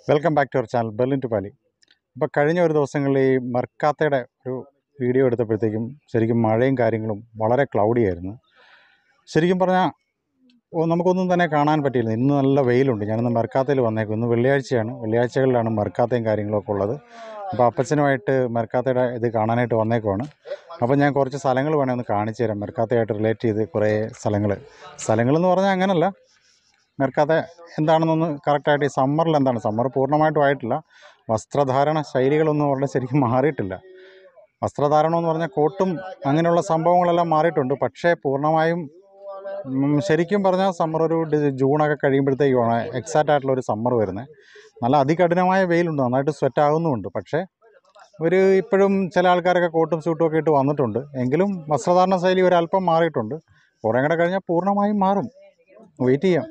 Welcome back to our channel Berlin to പാലി ഇപ്പോൾ കഴിഞ്ഞ ഒരു ദിവസങ്ങളിൽ ഈ മർക്കാത്തയുടെ ഒരു വീഡിയോ എടുത്തപ്പോഴത്തേക്കും ശരിക്കും മഴയും കാര്യങ്ങളും വളരെ ക്ലൗഡി ആയിരുന്നു ശരിക്കും പറഞ്ഞാൽ ഓ നമുക്കൊന്നും തന്നെ കാണാൻ പറ്റിയില്ല ഇന്ന് നല്ല വെയിലുണ്ട് ഞാനിന്ന് മർക്കാത്തയിൽ വന്നേക്കും ഇന്ന് വെള്ളിയാഴ്ചയാണ് വെള്ളിയാഴ്ചകളിലാണ് മർക്കാത്തയും കാര്യങ്ങളൊക്കെ ഉള്ളത് അപ്പോൾ അപ്പച്ചനുമായിട്ട് മർക്കാത്തയുടെ ഇത് കാണാനായിട്ട് വന്നേക്കുവാണ് അപ്പോൾ ഞാൻ കുറച്ച് സ്ഥലങ്ങൾ വേണേൽ ഒന്ന് കാണിച്ചു തരാം മർക്കാത്തയായിട്ട് റിലേറ്റ് ചെയ്ത് കുറേ സ്ഥലങ്ങൾ സ്ഥലങ്ങളെന്ന് പറഞ്ഞാൽ അങ്ങനല്ല മെർക്കാത്ത എന്താണെന്നൊന്ന് കറക്റ്റായിട്ട് ഈ സമ്മറിൽ എന്താണ് സമ്മർ പൂർണ്ണമായിട്ടും ആയിട്ടില്ല വസ്ത്രധാരണ ശൈലികളൊന്നും അവരുടെ ശരിക്കും മാറിയിട്ടില്ല വസ്ത്രധാരണം എന്ന് പറഞ്ഞാൽ കോട്ടും അങ്ങനെയുള്ള സംഭവങ്ങളെല്ലാം മാറിയിട്ടുണ്ട് പക്ഷേ പൂർണ്ണമായും ഉം, ശരിക്കും പറഞ്ഞാൽ സമ്മർ ഒരു ഡി- ജൂണൊക്കെ കഴിയുമ്പോഴത്തേക്കുമാണ് എക്സാക്റ്റ് ആയിട്ടുള്ള ഒരു സമ്മർ വരുന്നത് നല്ല അതികഠിനമായ വെയിലുണ്ട് നന്നായിട്ട് സ്വെറ്റ് ആകുന്നുമുണ്ട് പക്ഷേ ഒരു ഇപ്പോഴും ചില ആൾക്കാരൊക്കെ കോട്ടും സ്യൂട്ടും ഒക്കെ ഇട്ട് വന്നിട്ടുണ്ട് എങ്കിലും വസ്ത്രധാരണ ശൈലി ഒരല്പം മാറിയിട്ടുണ്ട് കുറേ കൂടെ കഴിഞ്ഞാൽ പൂർണ്ണമായും മാറും വെയിറ്റ് ചെയ്യാം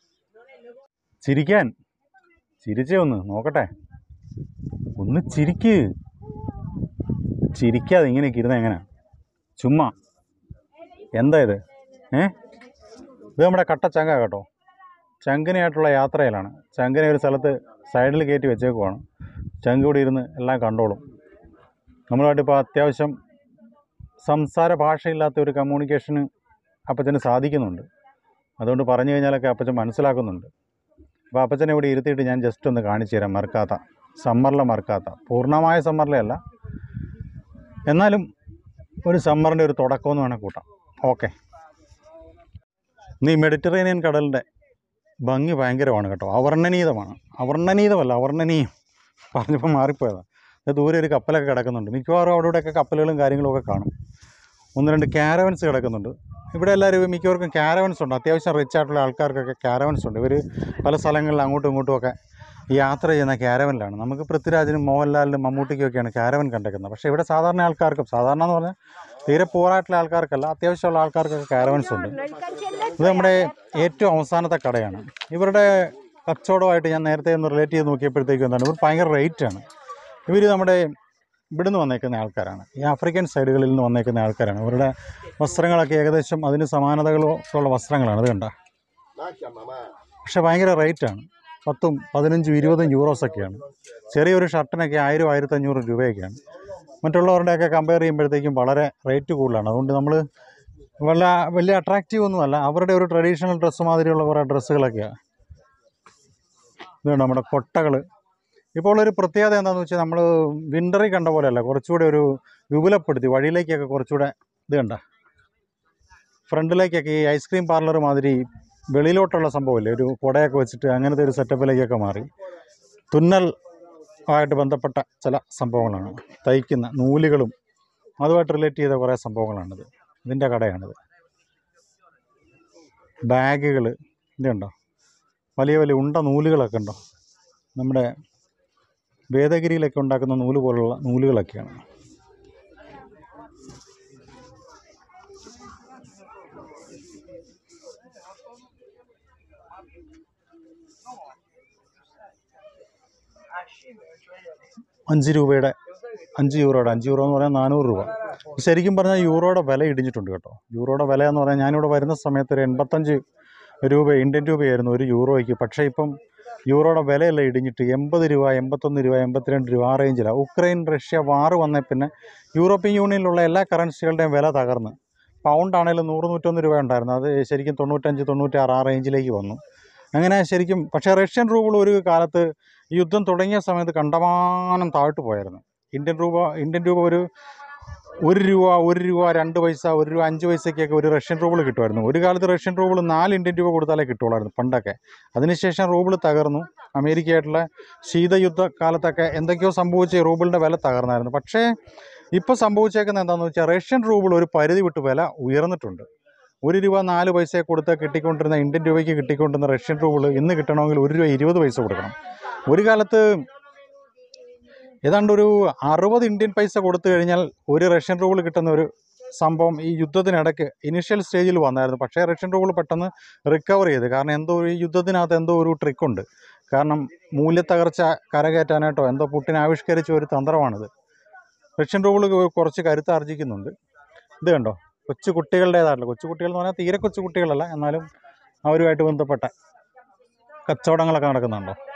ചിരിക്കാൻ ചിരിച്ചേ ഒന്ന് നോക്കട്ടെ ഒന്ന് ചിരിക്ക് ചിരിക്കാതെ ഇങ്ങനെയൊക്കെ ഇരുന്ന എങ്ങനെ ചുമ്മാ എന്താ ഇത് ഏ ഇത് നമ്മുടെ കട്ട ചങ്ക കേട്ടോ ചങ്കിനായിട്ടുള്ള യാത്രയിലാണ് ചങ്കിനെ ഒരു സ്ഥലത്ത് സൈഡിൽ കയറ്റി വെച്ചേക്കുവാണ് ചങ്ക് ഇവിടെ ഇരുന്ന് എല്ലാം കണ്ടോളും നമ്മളുമായിട്ട് ഇപ്പോൾ അത്യാവശ്യം സംസാര ഭാഷയില്ലാത്ത ഒരു കമ്മ്യൂണിക്കേഷന് അപ്പച്ചന് സാധിക്കുന്നുണ്ട് അതുകൊണ്ട് പറഞ്ഞു കഴിഞ്ഞാലൊക്കെ അപ്പച്ചൻ മനസ്സിലാക്കുന്നുണ്ട് അപ്പോൾ അപ്പച്ചനെ ഇവിടെ ഇരുത്തിയിട്ട് ഞാൻ ജസ്റ്റ് ഒന്ന് കാണിച്ചു തരാം മറക്കാത്ത സമ്മറിലെ മറക്കാത്ത പൂർണ്ണമായ സമ്മറിലെ അല്ല എന്നാലും ഒരു സമ്മറിൻ്റെ ഒരു തുടക്കമെന്ന് വേണേൽ കൂട്ടാം ഓക്കെ ഇന്ന് ഈ മെഡിറ്ററേനിയൻ കടലിൻ്റെ ഭംഗി ഭയങ്കരമാണ് കേട്ടോ അവർണ്ണനീയതമാണ് അവർണ്ണനീയതമല്ല അവർണ്ണനീയം പറഞ്ഞപ്പോൾ മാറിപ്പോയതാണ് അത് ദൂരെ ഒരു കപ്പലൊക്കെ കിടക്കുന്നുണ്ട് മിക്കവാറും അവിടെ ഇവിടെയൊക്കെ കപ്പലുകളും കാര്യങ്ങളും ഒക്കെ കാണും ഒന്ന് രണ്ട് ക്യാരവൻസ് കിടക്കുന്നുണ്ട് ഇവിടെ എല്ലാവരും മിക്കവർക്കും ക്യാരവൻസ് ഉണ്ട് അത്യാവശ്യം റിച്ച് ആയിട്ടുള്ള ആൾക്കാർക്കൊക്കെ ക്യാരവൻസ് ഉണ്ട് ഇവർ പല സ്ഥലങ്ങളിൽ അങ്ങോട്ടും ഇങ്ങോട്ടും ഒക്കെ യാത്ര ചെയ്യുന്ന ക്യാരവനിലാണ് നമുക്ക് പൃഥ്വിരാജിനും മോഹൻലാലിനും മമ്മൂട്ടിക്കും ഒക്കെയാണ് ക്യാരവൻ കണ്ടേക്കുന്നത് പക്ഷേ ഇവിടെ സാധാരണ ആൾക്കാർക്കും സാധാരണ എന്ന് പറഞ്ഞാൽ തീരെ പോറായിട്ടുള്ള ആൾക്കാർക്കല്ല അത്യാവശ്യമുള്ള ആൾക്കാർക്കൊക്കെ ക്യാരവൻസ് ഉണ്ട് ഇത് നമ്മുടെ ഏറ്റവും അവസാനത്തെ കടയാണ് ഇവരുടെ കച്ചവടമായിട്ട് ഞാൻ നേരത്തെ ഒന്ന് റിലേറ്റ് ചെയ്ത് നോക്കിയപ്പോഴത്തേക്കും എന്താണ് ഇവർ ഭയങ്കര റേറ്റാണ് ഇവർ നമ്മുടെ ഇവിടുന്ന് വന്നേക്കുന്ന ആൾക്കാരാണ് ഈ ആഫ്രിക്കൻ സൈഡുകളിൽ നിന്ന് വന്നേക്കുന്ന ആൾക്കാരാണ് ഇവരുടെ വസ്ത്രങ്ങളൊക്കെ ഏകദേശം അതിന് സമാനതകളൊക്കെ ഉള്ള വസ്ത്രങ്ങളാണ് അത് കണ്ട പക്ഷേ ഭയങ്കര റേറ്റാണ് പത്തും പതിനഞ്ചും ഇരുപതും യൂറോസൊക്കെയാണ് ചെറിയൊരു ഷർട്ടിനൊക്കെ ആയിരം ആയിരത്തഞ്ഞൂറ് രൂപയൊക്കെയാണ് മറ്റുള്ളവരുടെയൊക്കെ കമ്പയർ ചെയ്യുമ്പോഴത്തേക്കും വളരെ റേറ്റ് കൂടുതലാണ് അതുകൊണ്ട് നമ്മൾ വല്ല വലിയ അട്രാക്റ്റീവ് ഒന്നുമല്ല അവരുടെ ഒരു ട്രഡീഷണൽ ഡ്രസ്സ് മാതിരിയുള്ള കുറേ ഡ്രസ്സുകളൊക്കെയാണ് ഇതുണ്ട് നമ്മുടെ കൊട്ടകൾ ഇപ്പോൾ ഒരു പ്രത്യേകത എന്താണെന്ന് വെച്ചാൽ നമ്മൾ വിൻ്ററിൽ കണ്ട പോലെയല്ല കുറച്ചുകൂടെ ഒരു വിപുലപ്പെടുത്തി വഴിയിലേക്കൊക്കെ കുറച്ചുകൂടെ ഇത് കണ്ട ഫ്രണ്ടിലേക്കൊക്കെ ഈ ഐസ്ക്രീം പാർലർ മാതിരി വെളിയിലോട്ടുള്ള സംഭവമില്ലേ ഒരു കുടയൊക്കെ വെച്ചിട്ട് അങ്ങനത്തെ ഒരു സെറ്റപ്പിലേക്കൊക്കെ മാറി തുന്നൽ ആയിട്ട് ബന്ധപ്പെട്ട ചില സംഭവങ്ങളാണ് തയ്ക്കുന്ന നൂലുകളും അതുമായിട്ട് റിലേറ്റ് ചെയ്ത കുറേ സംഭവങ്ങളാണിത് ഇതിൻ്റെ കടയാണിത് ബാഗുകൾ ഇതുണ്ടോ വലിയ വലിയ ഉണ്ട നൂലുകളൊക്കെ ഉണ്ടോ നമ്മുടെ വേദഗിരിയിലൊക്കെ ഉണ്ടാക്കുന്ന നൂല് പോലുള്ള നൂലുകളൊക്കെയാണ് അഞ്ച് രൂപയുടെ അഞ്ച് യൂറോയുടെ അഞ്ച് യൂറോ എന്ന് പറഞ്ഞാൽ നാനൂറ് രൂപ ശരിക്കും പറഞ്ഞാൽ യൂറോയുടെ വില ഇടിഞ്ഞിട്ടുണ്ട് കേട്ടോ യൂറോയുടെ വില എന്ന് പറഞ്ഞാൽ ഞാനിവിടെ വരുന്ന സമയത്ത് ഒരു എൺപത്തഞ്ച് രൂപ ഇന്ത്യൻ രൂപയായിരുന്നു ഒരു യൂറോയ്ക്ക് പക്ഷേ ഇപ്പം യൂറോയുടെ വിലയെല്ലാം ഇടിഞ്ഞിട്ട് എൺപത് രൂപ എൺപത്തൊന്ന് രൂപ എൺപത്തിരണ്ട് രൂപ ആ റേഞ്ചിലാണ് ഉക്രൈൻ റഷ്യ വാർ വന്നേ പിന്നെ യൂറോപ്യൻ യൂണിയനിലുള്ള എല്ലാ കറൻസികളുടെയും വില തകർന്ന് പൗണ്ട് ആണെങ്കിലും നൂറ് നൂറ്റൊന്ന് രൂപ ഉണ്ടായിരുന്നു അത് ശരിക്കും തൊണ്ണൂറ്റഞ്ച് തൊണ്ണൂറ്റാറ് ആ റേഞ്ചിലേക്ക് വന്നു അങ്ങനെ ശരിക്കും പക്ഷേ റഷ്യൻ റൂബിൾ ഒരു കാലത്ത് ഈ യുദ്ധം തുടങ്ങിയ സമയത്ത് കണ്ടമാനം താഴ്ത്തു പോയായിരുന്നു ഇന്ത്യൻ രൂപ ഇന്ത്യൻ രൂപ ഒരു ഒരു രൂപ ഒരു രൂപ രണ്ട് പൈസ ഒരു രൂപ അഞ്ച് പൈസയ്ക്കൊക്കെ ഒരു റഷ്യൻ റൂബിൾ കിട്ടുമായിരുന്നു ഒരു കാലത്ത് റഷ്യൻ റൂബിൾ നാല് ഇന്ത്യൻ രൂപ കൊടുത്താലേ കിട്ടുള്ളായിരുന്നു പണ്ടൊക്കെ അതിനുശേഷം റൂബിൾ തകർന്നു അമേരിക്കയായിട്ടുള്ള ശീതയുദ്ധ കാലത്തൊക്കെ എന്തൊക്കെയോ സംഭവിച്ച് റൂബിളിൻ്റെ വില തകർന്നായിരുന്നു പക്ഷേ ഇപ്പോൾ സംഭവിച്ചേക്കുന്നത് എന്താണെന്ന് വെച്ചാൽ റഷ്യൻ റൂബിൾ ഒരു പരിധി വിട്ട് വില ഉയർന്നിട്ടുണ്ട് ഒരു രൂപ നാല് പൈസ കൊടുത്ത് കിട്ടിക്കൊണ്ടിരുന്ന ഇന്ത്യൻ രൂപയ്ക്ക് കിട്ടിക്കൊണ്ടിരുന്ന റഷ്യൻ റൂബിൾ ഇന്ന് കിട്ടണമെങ്കിൽ ഒരു രൂപ ഇരുപത് പൈസ കൊടുക്കണം ഒരു കാലത്ത് ഏതാണ്ട് ഒരു അറുപത് ഇന്ത്യൻ പൈസ കൊടുത്തു കഴിഞ്ഞാൽ ഒരു റഷ്യൻ റൂബിൾ കിട്ടുന്ന ഒരു സംഭവം ഈ യുദ്ധത്തിനിടയ്ക്ക് ഇനിഷ്യൽ സ്റ്റേജിൽ വന്നായിരുന്നു പക്ഷേ റഷ്യൻ റൂബിൾ പെട്ടെന്ന് റിക്കവർ ചെയ്ത് കാരണം എന്തോ ഒരു യുദ്ധത്തിനകത്ത് എന്തോ ഒരു ട്രിക്കുണ്ട് കാരണം മൂല്യത്തകർച്ച കരകയറ്റാനായിട്ടോ എന്തോ പുട്ടിൻ ആവിഷ്കരിച്ച ഒരു തന്ത്രമാണിത് റഷ്യൻ റൂബിൾ കുറച്ച് കരുത്താർജിക്കുന്നുണ്ട് ഇത് കണ്ടോ കൊച്ചു കുട്ടികളുടേതായിട്ടുള്ള കൊച്ചു കുട്ടികൾ എന്ന് പറഞ്ഞാൽ തീരെ കൊച്ചു കുട്ടികളല്ല എന്നാലും അവരുമായിട്ട് ബന്ധപ്പെട്ട കച്ചവടങ്ങളൊക്കെ നടക്കുന്നുണ്ടോ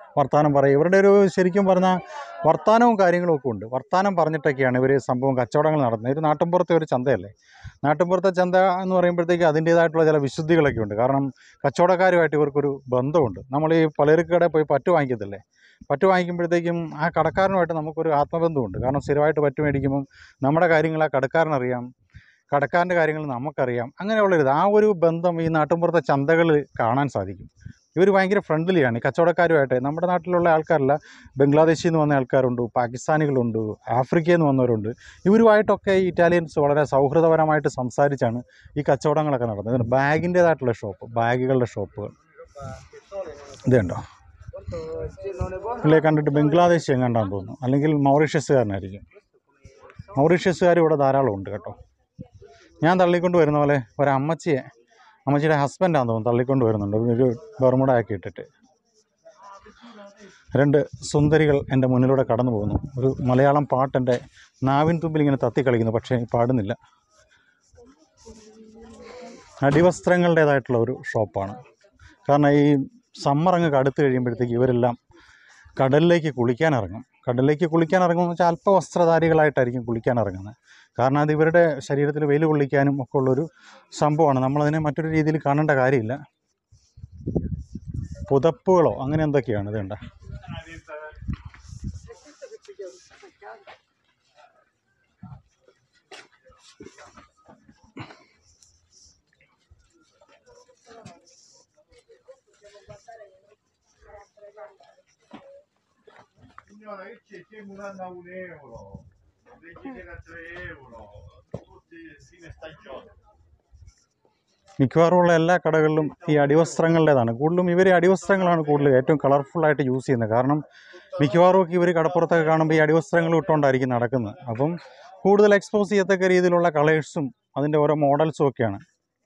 വർത്തമാനം പറയും ഇവരുടെ ഒരു ശരിക്കും പറഞ്ഞാൽ വർത്തമാനവും കാര്യങ്ങളും ഒക്കെ ഉണ്ട് വർത്തമാനം പറഞ്ഞിട്ടൊക്കെയാണ് ഇവർ സംഭവം കച്ചവടങ്ങൾ നടത്തുന്നത് ഒരു നാട്ടിൻപുറത്തെ ഒരു ചന്തയല്ലേ നാട്ടിൻപുറത്തെ ചന്ത എന്ന് പറയുമ്പോഴത്തേക്ക് അതിൻ്റേതായിട്ടുള്ള ചില വിശുദ്ധികളൊക്കെ ഉണ്ട് കാരണം കച്ചവടക്കാരുമായിട്ട് ഇവർക്കൊരു ബന്ധമുണ്ട് നമ്മൾ ഈ പലചരക്ക് കടയിൽ പോയി പറ്റ് വാങ്ങിക്കത്തില്ലേ പറ്റ് വാങ്ങിക്കുമ്പോഴത്തേക്കും ആ കടക്കാരനുമായിട്ട് നമുക്കൊരു ആത്മബന്ധമുണ്ട് കാരണം സ്ഥിരമായിട്ട് പറ്റ് മേടിക്കുമ്പം നമ്മുടെ കാര്യങ്ങൾ ആ കടക്കാരനറിയാം കടക്കാരൻ്റെ കാര്യങ്ങൾ നമുക്കറിയാം അങ്ങനെയുള്ളൊരിത് ആ ഒരു ബന്ധം ഈ നാട്ടിൻപുറത്തെ ചന്തകളിൽ കാണാൻ സാധിക്കും ഇവർ ഭയങ്കര ഫ്രണ്ട്ലിയാണ് ഈ കച്ചവടക്കാരുമായിട്ട് നമ്മുടെ നാട്ടിലുള്ള ആൾക്കാരല്ല ബംഗ്ലാദേശിൽ നിന്ന് വന്ന ആൾക്കാരുണ്ട് പാകിസ്ഥാനികളുണ്ട് ആഫ്രിക്കയിൽ നിന്ന് വന്നവരുണ്ട് ഇവരുമായിട്ടൊക്കെ ഈ ഇറ്റാലിയൻസ് വളരെ സൗഹൃദപരമായിട്ട് സംസാരിച്ചാണ് ഈ കച്ചവടങ്ങളൊക്കെ നടത്തുന്നത് ഇതിന് ബാഗിൻ്റേതായിട്ടുള്ള ഷോപ്പ് ബാഗുകളുടെ ഷോപ്പുകൾ ഇതുണ്ടോ പുള്ളിയെ കണ്ടിട്ട് ബംഗ്ലാദേശി എങ്ങാണ്ടാന്ന് തോന്നുന്നു അല്ലെങ്കിൽ മൗറീഷ്യസുകാരനായിരിക്കും മൗറീഷ്യസുകാർ ഇവിടെ ധാരാളം ഉണ്ട് കേട്ടോ ഞാൻ തള്ളിക്കൊണ്ട് വരുന്ന പോലെ ഒരമ്മച്ചിയെ അമ്മച്ചിയുടെ ഹസ്ബൻഡാന്ന് തോന്നുന്നു തള്ളിക്കൊണ്ട് വരുന്നുണ്ട് ഒരു ബർമുടയൊക്കെ ഇട്ടിട്ട് രണ്ട് സുന്ദരികൾ എൻ്റെ മുന്നിലൂടെ കടന്നു പോകുന്നു ഒരു മലയാളം പാട്ട് എൻ്റെ നാവിൻ തുമ്പിൽ ഇങ്ങനെ തത്തി കളിക്കുന്നു പക്ഷേ പാടുന്നില്ല അടിവസ്ത്രങ്ങളുടേതായിട്ടുള്ള ഒരു ഷോപ്പാണ് കാരണം ഈ സമ്മർ അങ്ങ് കടുത്ത് കഴിയുമ്പോഴത്തേക്ക് ഇവരെല്ലാം കടലിലേക്ക് കുളിക്കാൻ ഇറങ്ങും കടലിലേക്ക് കുളിക്കാൻ ഇറങ്ങുമെന്ന് വെച്ചാൽ അല്പവസ്ത്രധാരികളായിട്ടായിരിക്കും കുളിക്കാൻ ഇറങ്ങുന്നത് കാരണം അത് ഇവരുടെ ശരീരത്തിൽ വെയിൽ കൊള്ളിക്കാനും ഒക്കെ ഉള്ളൊരു സംഭവമാണ് നമ്മളതിനെ മറ്റൊരു രീതിയിൽ കാണേണ്ട കാര്യമില്ല പുതപ്പുകളോ അങ്ങനെ എന്തൊക്കെയാണ് ഇതുണ്ട Signora, io ci stiamo dando a un euro, decidere a 3 euro, tutti fine stagione. മിക്കവാറുമുള്ള എല്ലാ കടകളിലും ഈ അടിവസ്ത്രങ്ങളുടേതാണ് കൂടുതലും ഇവർ അടിവസ്ത്രങ്ങളാണ് കൂടുതൽ ഏറ്റവും കളർഫുള്ളായിട്ട് യൂസ് ചെയ്യുന്നത് കാരണം മിക്കവാറും ഒക്കെ ഇവർ കടപ്പുറത്തൊക്കെ കാണുമ്പോൾ ഈ അടിവസ്ത്രങ്ങൾ ഇട്ടുകൊണ്ടായിരിക്കും നടക്കുന്നത് അപ്പം കൂടുതൽ എക്സ്പോസ് ചെയ്യത്തക്ക രീതിയിലുള്ള കളേഴ്സും അതിൻ്റെ ഓരോ മോഡൽസും ഒക്കെയാണ്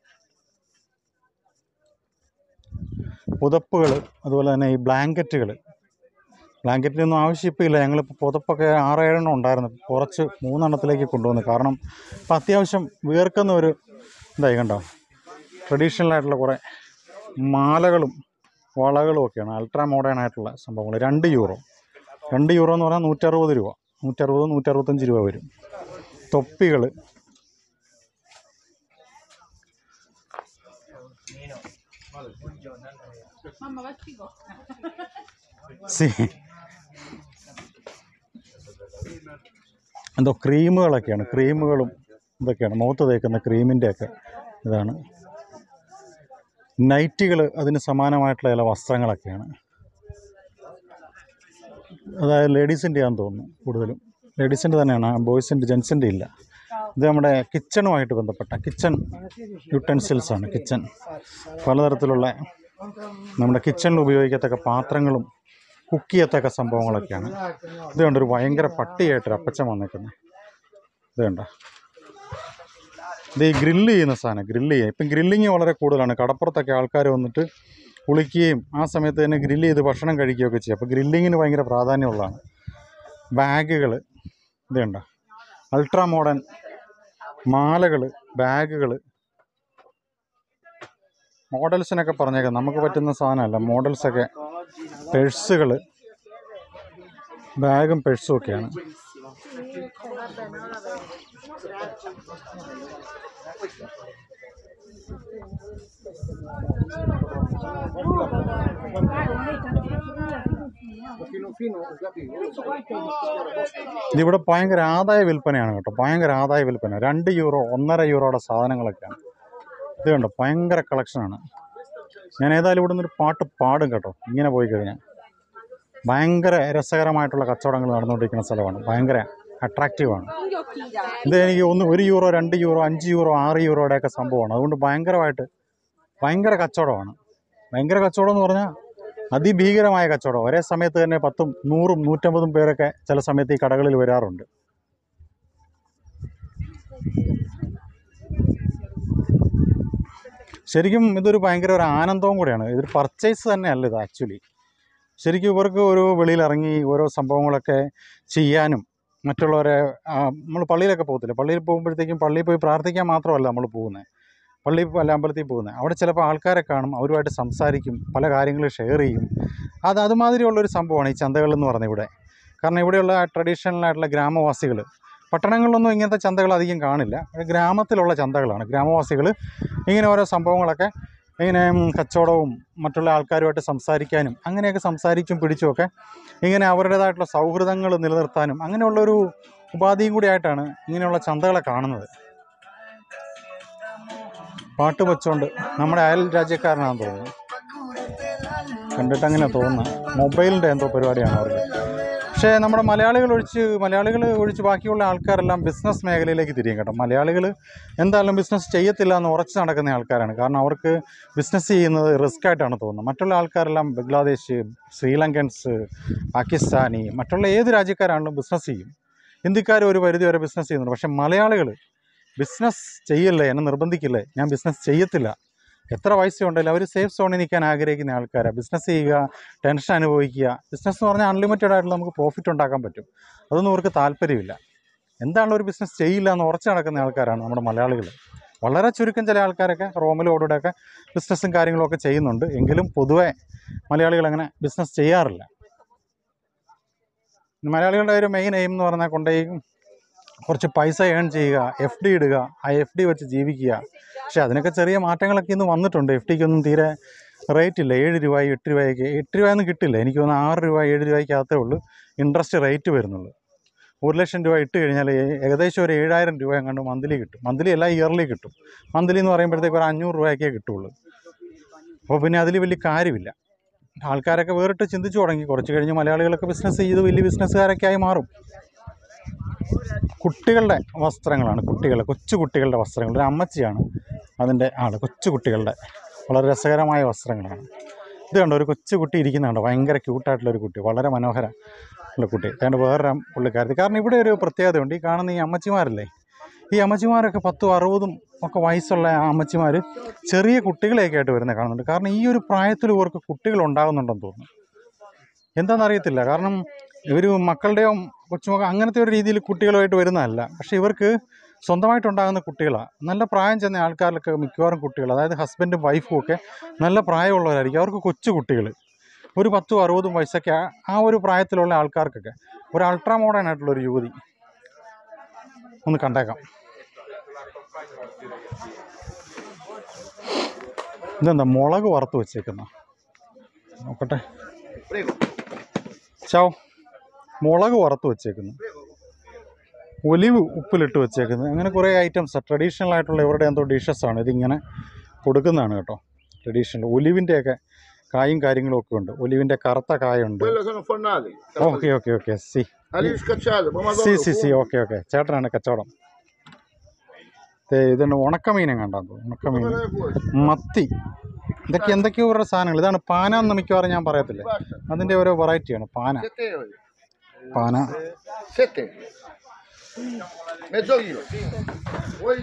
പുതപ്പുകൾ അതുപോലെ തന്നെ ഈ ബ്ലാങ്കറ്റുകൾ ബ്ലാങ്കറ്റിനൊന്നും ആവശ്യമില്ല ഞങ്ങളിപ്പോൾ പുതപ്പൊക്കെ ആറേഴെണ്ണം ഉണ്ടായിരുന്നു കുറച്ച് മൂന്നെണ്ണത്തിലേക്ക് കൊണ്ടുവന്നു കാരണം ഇപ്പം അത്യാവശ്യം വീർക്കുന്ന ഒരു ഇതായി കണ്ടോ ട്രഡീഷണൽ ആയിട്ടുള്ള കുറേ മാലകളും വളകളും ഒക്കെയാണ് അൾട്രാ മോഡേൺ ആയിട്ടുള്ള സംഭവങ്ങൾ രണ്ട് യൂറോ രണ്ട് യൂറോ എന്ന് പറഞ്ഞാൽ നൂറ്ററുപത് രൂപ നൂറ്ററുപത് നൂറ്ററുപത്തഞ്ച് രൂപ വരും തൊപ്പികൾ സി എന്തോ ക്രീമുകളൊക്കെയാണ് ക്രീമുകളും ഇതൊക്കെയാണ് മുഖത്ത് തേക്കുന്ന ക്രീമിൻ്റെയൊക്കെ ഇതാണ് നൈറ്റികൾ അതിന് സമാനമായിട്ടുള്ള ചില വസ്ത്രങ്ങളൊക്കെയാണ് അതായത് ലേഡീസിൻ്റെ ആണെന്ന് തോന്നുന്നു കൂടുതലും ലേഡീസിൻ്റെ തന്നെയാണ് ബോയ്സിൻ്റെ ജെൻസിൻ്റെ ഇല്ല ഇത് നമ്മുടെ കിച്ചണുമായിട്ട് ബന്ധപ്പെട്ട കിച്ചൺ യുട്ടൻസിൽസ് ആണ് കിച്ചൺ പലതരത്തിലുള്ള നമ്മുടെ കിച്ചണിൽ ഉപയോഗിക്കത്തക്ക പാത്രങ്ങളും കുക്ക് ചെയ്യത്തക്ക സംഭവങ്ങളൊക്കെയാണ് ഇത് കണ്ടോ ഒരു ഭയങ്കര പട്ടിയായിട്ടൊരു അപ്പച്ചൻ വന്നേക്കുന്നത് ഇത് കണ്ടോ ഇത് ഈ ഗ്രില്ല് ചെയ്യുന്ന സാധനം ഗ്രില്ല് ചെയ്യുക ഇപ്പം ഗ്രില്ലിങ് വളരെ കൂടുതലാണ് കടപ്പുറത്തൊക്കെ ആൾക്കാർ വന്നിട്ട് കുളിക്കുകയും ആ സമയത്ത് തന്നെ ഗ്രില്ല് ചെയ്ത് ഭക്ഷണം കഴിക്കുകയൊക്കെ ചെയ്യും അപ്പോൾ ഗ്രില്ലിങ്ങിന് ഭയങ്കര പ്രാധാന്യമുള്ളതാണ് ബാഗുകൾ ഇത് കണ്ടോ അൾട്രാ മോഡേൺ മാലകൾ ബാഗുകൾ മോഡൽസിനൊക്കെ പറഞ്ഞേക്കാം നമുക്ക് പറ്റുന്ന സാധനമല്ല മോഡൽസൊക്കെ പേഴ്സുകൾ ബാഗും പേഴ്സും ഒക്കെയാണ് ഇതിവിടെ ഭയങ്കര ആദായ വിൽപ്പനയാണ് കേട്ടോ ഭയങ്കര ആദായ വിൽപ്പന രണ്ട് യൂറോ ഒന്നര യൂറോയുടെ സാധനങ്ങളൊക്കെയാണ് ഇത് കണ്ടോ ഭയങ്കര കളക്ഷനാണ് ഞാൻ ഏതായാലും ഇവിടെ നിന്നൊരു പാട്ട് പാടും കേട്ടോ ഇങ്ങനെ പോയി കഴിഞ്ഞാൽ ഭയങ്കര രസകരമായിട്ടുള്ള കച്ചവടങ്ങൾ നടന്നുകൊണ്ടിരിക്കുന്ന സ്ഥലമാണ് ഭയങ്കര അട്രാക്റ്റീവാണ് ഇത് എനിക്ക് ഒന്ന് ഒരു യൂറോ രണ്ട് യൂറോ അഞ്ച് യൂറോ ആറ് യൂറോയുടെയൊക്കെ സംഭവമാണ് അതുകൊണ്ട് ഭയങ്കരമായിട്ട് ഭയങ്കര കച്ചവടമാണ് ഭയങ്കര കച്ചവടം എന്ന് പറഞ്ഞാൽ അതിഭീകരമായ കച്ചവടം ഒരേ സമയത്ത് തന്നെ പത്തും നൂറും നൂറ്റമ്പതും പേരൊക്കെ ചില സമയത്ത് ഈ കടകളിൽ വരാറുണ്ട് ശരിക്കും ഇതൊരു ഭയങ്കര ഒരു ആനന്ദവും കൂടെയാണ് ഇതൊരു പർച്ചേസ് തന്നെയല്ല ഇത് ആക്ച്വലി ശരിക്കും ഇവർക്ക് ഒരു വെളിയിലിറങ്ങി ഓരോ സംഭവങ്ങളൊക്കെ ചെയ്യാനും മറ്റുള്ളവരെ നമ്മൾ പള്ളിയിലൊക്കെ പോകത്തില്ല പള്ളിയിൽ പോകുമ്പോഴത്തേക്കും പള്ളിയിൽ പോയി പ്രാർത്ഥിക്കാൻ മാത്രമല്ല നമ്മൾ പോകുന്നത് പള്ളിയിൽ അല്ല അമ്പലത്തിൽ പോകുന്നത് അവിടെ ചിലപ്പോൾ ആൾക്കാരെ കാണും അവരുമായിട്ട് സംസാരിക്കും പല കാര്യങ്ങളും ഷെയർ ചെയ്യും അത് അതുമാതിരിയുള്ളൊരു സംഭവമാണ് ഈ ചന്തകൾ എന്ന് പറഞ്ഞ ഇവിടെ കാരണം ഇവിടെയുള്ള ട്രഡീഷണൽ ആയിട്ടുള്ള ഗ്രാമവാസികൾ പട്ടണങ്ങളിലൊന്നും ഇങ്ങനത്തെ ചന്തകൾ അധികം കാണില്ല ഗ്രാമത്തിലുള്ള ചന്തകളാണ് ഗ്രാമവാസികൾ ഇങ്ങനെ ഓരോ സംഭവങ്ങളൊക്കെ ഇങ്ങനെ ഉം, കച്ചവടവും മറ്റുള്ള ആൾക്കാരുമായിട്ട് സംസാരിക്കാനും അങ്ങനെയൊക്കെ സംസാരിച്ചും പിടിച്ചുമൊക്കെ ഇങ്ങനെ അവരുടേതായിട്ടുള്ള സൗഹൃദങ്ങൾ നിലനിർത്താനും അങ്ങനെയുള്ളൊരു ഉപാധിയും കൂടി ആയിട്ടാണ് ഇങ്ങനെയുള്ള ചന്തകളെ കാണുന്നത് പാട്ട് വെച്ചോണ്ട് നമ്മുടെ അയൽ രാജ്യക്കാരനാണെന്ന് തോന്നുന്നു കണ്ടിട്ട് അങ്ങനെ തോന്നുന്നത് മൊബൈലിൻ്റെ എന്തോ പരിപാടിയാണ് അവർക്ക് പക്ഷേ നമ്മുടെ മലയാളികൾ ഒഴിച്ച് മലയാളികൾ ഒഴിച്ച് ബാക്കിയുള്ള ആൾക്കാരെല്ലാം ബിസിനസ് മേഖലയിലേക്ക് തിരിയും കേട്ടോ മലയാളികൾ എന്തായാലും ബിസിനസ് ചെയ്യത്തില്ല എന്ന് ഉറച്ച് നടക്കുന്ന ആൾക്കാരാണ് കാരണം അവർക്ക് ബിസിനസ് ചെയ്യുന്നത് റിസ്ക് ആയിട്ടാണ് തോന്നുന്നത് മറ്റുള്ള ആൾക്കാരെല്ലാം ബംഗ്ലാദേശ് ശ്രീലങ്കൻസ് പാകിസ്ഥാനി മറ്റുള്ള ഏത് രാജ്യക്കാരാണെങ്കിലും ബിസിനസ് ചെയ്യും ഹിന്ദിക്കാർ ഒരു പരിധി വരെ ബിസിനസ് ചെയ്യുന്നുണ്ട് പക്ഷേ മലയാളികൾ ബിസിനസ് ചെയ്യല്ലേ എന്നെ നിർബന്ധിക്കില്ലേ ഞാൻ ബിസിനസ് ചെയ്യത്തില്ല എത്ര പൈസ ഉണ്ടെങ്കിലും അവർ സേഫ് സോണിൽ നിൽക്കാൻ ആഗ്രഹിക്കുന്ന ആൾക്കാരാണ് ബിസിനസ് ചെയ്യുക ടെൻഷൻ അനുഭവിക്കുക ബിസിനസ് എന്ന് പറഞ്ഞാൽ അൺലിമിറ്റഡ് ആയിട്ടുള്ള നമുക്ക് പ്രോഫിറ്റ് ഉണ്ടാക്കാൻ പറ്റും അതൊന്നും അവർക്ക് താല്പര്യമില്ല എന്താണല്ലോ ഒരു ബിസിനസ് ചെയ്യില്ല എന്ന് ഉറച്ചു നടക്കുന്ന ആൾക്കാരാണ് നമ്മുടെ മലയാളികൾ വളരെ ചുരുക്കം ചില ആൾക്കാരൊക്കെ റോമിലോടൂടെയൊക്കെ ബിസിനസ്സും കാര്യങ്ങളൊക്കെ ചെയ്യുന്നുണ്ട് എങ്കിലും പൊതുവേ മലയാളികൾ അങ്ങനെ ബിസിനസ് ചെയ്യാറില്ല മലയാളികളുടെ ഒരു മെയിൻ എയിം എന്ന് പറഞ്ഞാൽ കൊണ്ടുപോയി കുറച്ച് പൈസ ഏൺ ചെയ്യുക എഫ് ഡി ഇടുക ആ എഫ് ഡി വെച്ച് ജീവിക്കുക പക്ഷേ അതിനൊക്കെ ചെറിയ മാറ്റങ്ങളൊക്കെ ഇന്ന് വന്നിട്ടുണ്ട് എഫ് ഡിക്കൊന്നും തീരെ റേറ്റ് ഇല്ല ഏഴ് രൂപ എട്ട് രൂപയ്ക്ക് എട്ട് രൂപയൊന്നും കിട്ടില്ല എനിക്ക് തോന്നുന്നു ആറ് രൂപ ഏഴ് രൂപയ്ക്കകത്തേ ഉള്ളൂ ഇൻട്രസ്റ്റ് റേറ്റ് വരുന്നുള്ളൂ ഒരു ലക്ഷം രൂപ ഇട്ട് കഴിഞ്ഞാൽ ഏ- ഏകദേശം ഒരു ഏഴായിരം രൂപ എങ്ങാണ്ട് മന്ത്ലി കിട്ടും മന്ത്ലി അല്ല ഇയർലി കിട്ടും മന്ത്ലി എന്ന് പറയുമ്പോഴത്തേക്ക് ഒരു അഞ്ഞൂറ് രൂപയൊക്കെ കിട്ടുള്ളൂ അപ്പോൾ പിന്നെ അതിൽ വലിയ കാര്യമില്ല ആൾക്കാരൊക്കെ വേറിട്ട് ചിന്തിച്ചു തുടങ്ങി കുറച്ച് കഴിഞ്ഞ് മലയാളികളൊക്കെ ബിസിനസ് ചെയ്ത് വലിയ ബിസിനസ്സുകാരൊക്കെ ആയി മാറും കുട്ടികളുടെ വസ്ത്രങ്ങളാണ് കുട്ടികളുടെ കൊച്ചു കുട്ടികളുടെ വസ്ത്രങ്ങൾ ഒരു അമ്മച്ചിയാണ് അതിൻ്റെ ആൾ കൊച്ചു കുട്ടികളുടെ വളരെ രസകരമായ വസ്ത്രങ്ങളാണ് ഇത് കണ്ടോ ഒരു കൊച്ചു കുട്ടി ഇരിക്കുന്നുണ്ട് ഭയങ്കര ക്യൂട്ടായിട്ടുള്ള ഒരു കുട്ടി വളരെ മനോഹര ഉള്ള കുട്ടി അതുകൊണ്ട് വേറൊരു പുള്ളിക്കാരത്തി കാരണം ഇവിടെ ഒരു പ്രത്യേകതയുണ്ട് ഈ കാണുന്ന ഈ അമ്മച്ചിമാരല്ലേ ഈ അമ്മച്ചിമാരൊക്കെ പത്തും അറുപതും ഒക്കെ വയസ്സുള്ള ആ അമ്മച്ചിമാർ ചെറിയ കുട്ടികളെയൊക്കെ ആയിട്ട് വരുന്നത് കാണുന്നുണ്ട് കാരണം ഈ ഒരു പ്രായത്തിൽ ഇവർക്ക് കുട്ടികൾ ഉണ്ടാകുന്നുണ്ടെന്ന് തോന്നുന്നു എന്താണെന്നറിയത്തില്ല കാരണം ഇവർ മക്കളുടെയോ കൊച്ചുമക്കൾ അങ്ങനത്തെ ഒരു രീതിയിൽ കുട്ടികളുമായിട്ട് വരുന്നതല്ല പക്ഷേ ഇവർക്ക് സ്വന്തമായിട്ടുണ്ടാകുന്ന കുട്ടികളാണ് നല്ല പ്രായം ചെന്ന ആൾക്കാരിലൊക്കെ മിക്കവാറും കുട്ടികൾ അതായത് ഹസ്ബൻഡും വൈഫും ഒക്കെ നല്ല പ്രായമുള്ളവരായിരിക്കും അവർക്ക് കൊച്ചു കുട്ടികൾ ഒരു പത്തും അറുപതും വയസ്സൊക്കെ ആ- ആ ഒരു പ്രായത്തിലുള്ള ആൾക്കാർക്കൊക്കെ ഒരു അൾട്രാ മോഡേൺ ആയിട്ടുള്ള ഒരു യുവതി ഒന്ന് കണ്ടേക്കാം ഇതെന്താ മുളക് വറുത്ത് വെച്ചേക്കുന്ന നോക്കട്ടെ Prego, ചാവ് മുളക് വറുത്ത് വെച്ചേക്കുന്നു ഒലിവ് ഉപ്പിലിട്ട് വെച്ചേക്കുന്നത് അങ്ങനെ കുറേ ഐറ്റംസ് ട്രഡീഷണൽ ആയിട്ടുള്ള ഇവരുടെ എന്തോ ഡിഷസ് ആണ് ഇതിങ്ങനെ കൊടുക്കുന്നതാണ് കേട്ടോ ട്രഡീഷണൽ ഒലിവിൻ്റെയൊക്കെ കായും കാര്യങ്ങളും ഒക്കെ ഉണ്ട് ഒലിവിൻ്റെ കറുത്ത കായുണ്ട് quello sono fornali. Okay okay okay സി Ali scacciato, pomodoro. സി സി സി fumo. ഓക്കെ ഓക്കെ ചേട്ടനാണ് കച്ചവടം ദേ ഇതുണ്ട് ഉണക്കമീനും കണ്ടാന്ന് തോന്നുന്നു ഉണക്കമീൻ Come ne vuoi? മത്തി ഇതൊക്കെ എന്തൊക്കെയോ ഇവരുടെ സാധനങ്ങൾ ഇതാണ് പാന എന്ന് മിക്കവാറും ഞാൻ പറയത്തില്ല Basta. അതിൻ്റെ ഓരോ വെറൈറ്റിയാണ് പാന 7 euro. പാന 7. Mezzo chilo. Vuoi?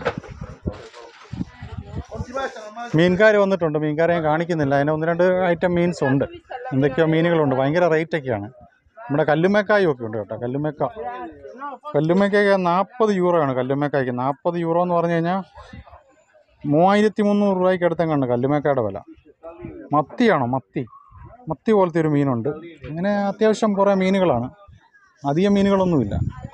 Non ti bastano ma മീൻകാർ വന്നിട്ടുണ്ട് മീൻകാരെ ഞാൻ കാണിക്കുന്നില്ല അതിന് ഒന്ന് രണ്ട് ഐറ്റം മീൻസ് ഉണ്ട് എന്തൊക്കെയോ മീനുകളുണ്ട് ഭയങ്കര റേറ്റൊക്കെയാണ് നമ്മുടെ കല്ലുമേക്കായും ഒക്കെ ഉണ്ട് കേട്ടോ കല്ലുമേക്ക കല്ലുമേക്കൊക്കെ നാൽപ്പത് യൂറോയാണ് കല്ലുമേക്കായ്ക്ക് നാൽപ്പത് യൂറോ എന്ന് പറഞ്ഞു കഴിഞ്ഞാൽ മൂവായിരത്തി മുന്നൂറ് രൂപയ്ക്ക് അടുത്തെങ്ങാണ്ട് കല്ലുമേക്കയുടെ വില മത്തിയാണോ മത്തി മത്തി പോലത്തെ ഒരു മീനുണ്ട് അങ്ങനെ അത്യാവശ്യം കുറേ മീനുകളാണ് അധികം മീനുകളൊന്നുമില്ല